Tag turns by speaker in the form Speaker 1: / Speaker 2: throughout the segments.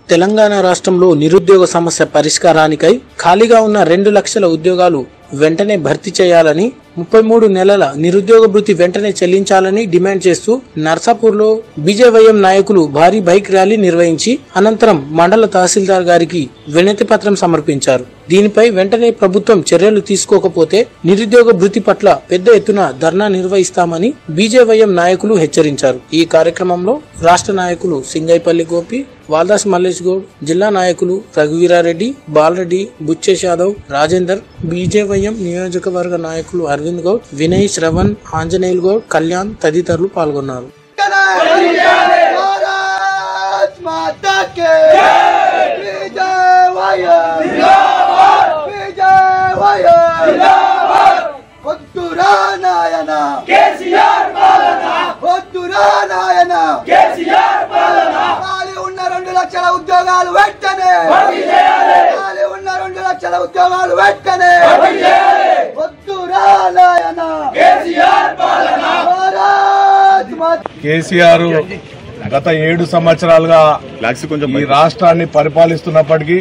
Speaker 1: తెలంగాణ రాష్ట్రంలో నిరుద్యోగ సమస్య పరిష్కారానికై ఖాళీగా ఉన్న రెండు లక్షల ఉద్యోగాలు వెంటనే భర్తీ చేయాలని ముప్పై మూడు నెలల నిరుద్యోగ భృతి వెంటనే చెల్లించాలని డిమాండ్ చేస్తూ నర్సాపూర్లో బీజేవైఎం నాయకులు భారీ బైక్ ర్యాలీ నిర్వహించి అనంతరం మండల తహసీల్దార్ గారికి వినతి పత్రం సమర్పించారు దీనిపై వెంటనే ప్రభుత్వం చర్యలు తీసుకోకపోతే నిరుద్యోగ భృతి పట్ల పెద్ద ఎత్తున ధర్నా నిర్వహిస్తామని బీజేవైఎం నాయకులు హెచ్చరించారు ఈ కార్యక్రమంలో రాష్ట్ర నాయకులు సింగైపల్లి గోపి వాల్దాస్ మల్లేష్ గౌడ్ జిల్లా నాయకులు రఘువీరారెడ్డి బాలరెడ్డి బుచ్చేష్ యాదవ్ రాజేందర్ బీజేవైఎం నియోజకవర్గ నాయకులు అరవింద్ గౌడ్ వినయ్ శ్రవణ్ ఆంజనేయులు గౌడ్ కళ్యాణ్ తదితరులు పాల్గొన్నారు
Speaker 2: भारत माता के विजय वायर विजय वायर వద్దురా నాయన
Speaker 3: కేసీఆర్ పాలన
Speaker 2: వద్దురా నాయన
Speaker 3: కేసీఆర్ పాలన
Speaker 2: ఖాళీ ఉన్న రెండు లక్షల ఉద్యోగాలు వెంటనే
Speaker 3: భర్తీ చేయాలి
Speaker 2: ఖాళీ ఉన్న రెండు లక్షల ఉద్యోగాలు వెంటనే
Speaker 3: భర్తీ చేయాలి
Speaker 2: వద్దురా నాయన
Speaker 3: కేసీఆర్ పాలన
Speaker 2: భారత్ మాత
Speaker 4: కేసీఆర్ గత ఏడు సంవత్సరాలుగా ఈ రాష్ట్రాన్ని పరిపాలిస్తున్నప్పటికీ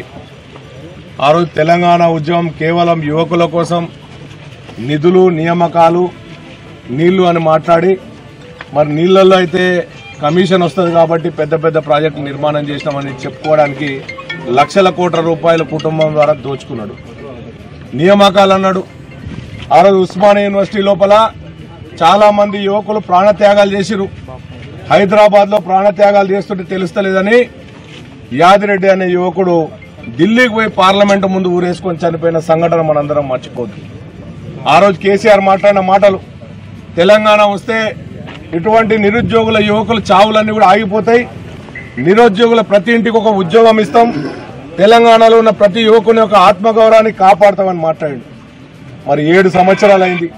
Speaker 4: ఆ రోజు తెలంగాణ ఉద్యమం కేవలం యువకుల కోసం నిధులు నియామకాలు నీళ్లు అని మాట్లాడి మరి నీళ్లలో అయితే కమిషన్ వస్తుంది కాబట్టి పెద్ద పెద్ద ప్రాజెక్టు నిర్మాణం చేసినామని చెప్పుకోవడానికి లక్షల కోట్ల రూపాయల కుటుంబం ద్వారా దోచుకున్నాడు నియామకాలు అన్నాడు ఆ రోజు ఉస్మానియా యూనివర్సిటీ లోపల చాలా మంది యువకులు ప్రాణత్యాగాలు చేసిరు హైదరాబాద్ లో ప్రాణత్యాగాలు చేస్తుంటే తెలుస్తలేదని యాదిరెడ్డి అనే యువకుడు ఢిల్లీకి పోయి పార్లమెంట్ ముందు ఊరేసుకొని చనిపోయిన సంఘటన మనందరం మర్చిపోద్దు ఆ రోజు కేసీఆర్ మాట్లాడిన మాటలు తెలంగాణ వస్తే ఇటువంటి నిరుద్యోగుల యువకుల చావులన్నీ కూడా ఆగిపోతాయి నిరుద్యోగుల ప్రతి ఇంటికి ఒక ఉద్యోగం ఇస్తాం తెలంగాణలో ఉన్న ప్రతి యువకుని యొక్క ఆత్మగౌరవాన్ని కాపాడతామని మాట్లాడిండు మరి ఏడు సంవత్సరాలు అయింది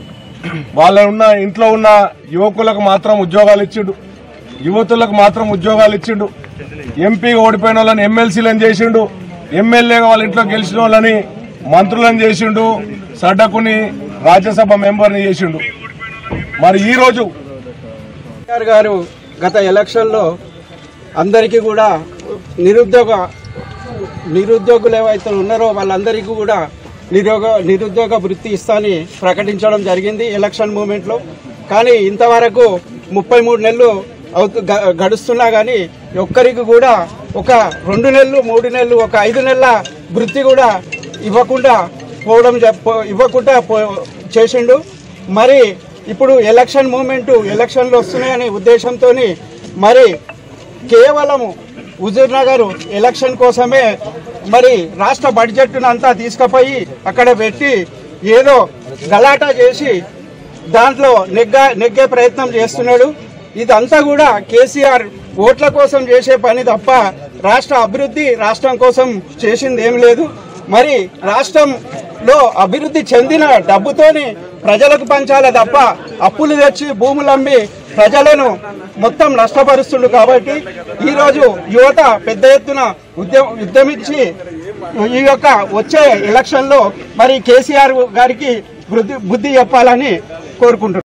Speaker 4: వాళ్ళ ఉన్న ఇంట్లో ఉన్న యువకులకు మాత్రం ఉద్యోగాలు ఇచ్చిండు యువతులకు మాత్రం ఉద్యోగాలు ఇచ్చిండు ఎంపీగా ఓడిపోయిన వాళ్ళని ఎమ్మెల్సీలను చేసిండు ఎమ్మెల్యేగా వాళ్ళ ఇంట్లో గెలిచిన వాళ్ళని మంత్రులను చేసిండు సడ్డకుని రాజ్యసభ మెంబర్ని చేసిండు మరి ఈ రోజు
Speaker 5: కేసీఆర్ గారు గత ఎలక్షన్లో అందరికీ కూడా నిరుద్యోగ నిరుద్యోగులు ఏవైతే ఉన్నారో వాళ్ళందరికీ కూడా నిరుద్యోగ నిరుద్యోగ వృత్తి ఇస్తాని ప్రకటించడం జరిగింది ఎలక్షన్ మూమెంట్లో కానీ ఇంతవరకు ముప్పై మూడు నెలలు అవుతు గ- గడుస్తున్నా కానీ ఒక్కరికి కూడా ఒక రెండు నెలలు మూడు నెలలు ఒక ఐదు నెలల వృత్తి కూడా ఇవ్వకుండా పోవడం జ- పో- ఇవ్వకుండా పో- చేసిండు మరి ఇప్పుడు ఎలక్షన్ మూమెంట్ ఎలక్షన్లు వస్తున్నాయనే ఉద్దేశంతో మరి కేవలము హుజూర్ నగర్ ఎలక్షన్ కోసమే మరి రాష్ట్ర బడ్జెట్ను అంతా తీసుకుపోయి అక్కడ పెట్టి ఏదో గలాటా చేసి దాంట్లో నెగ్గ నెగ్గే ప్రయత్నం చేస్తున్నాడు ఇదంతా కూడా కేసీఆర్ ఓట్ల కోసం చేసే పని తప్ప రాష్ట్ర అభివృద్ధి రాష్ట్రం కోసం చేసింది ఏం లేదు మరి రాష్ట్రంలో అభివృద్ధి చెందిన డబ్బుతోని ప్రజలకు పంచాలి తప్ప అప్పులు తెచ్చి భూములు అమ్మి ప్రజలను మొత్తం నష్టపరుస్తుండు కాబట్టి ఈరోజు యువత పెద్ద ఎత్తున ఉద్యమ ఉద్యమించి ఈ యొక్క వచ్చే ఎలక్షన్లో మరి కేసీఆర్ గారికి బుద్ధి బుద్ధి చెప్పాలని కోరుకుంటున్నాను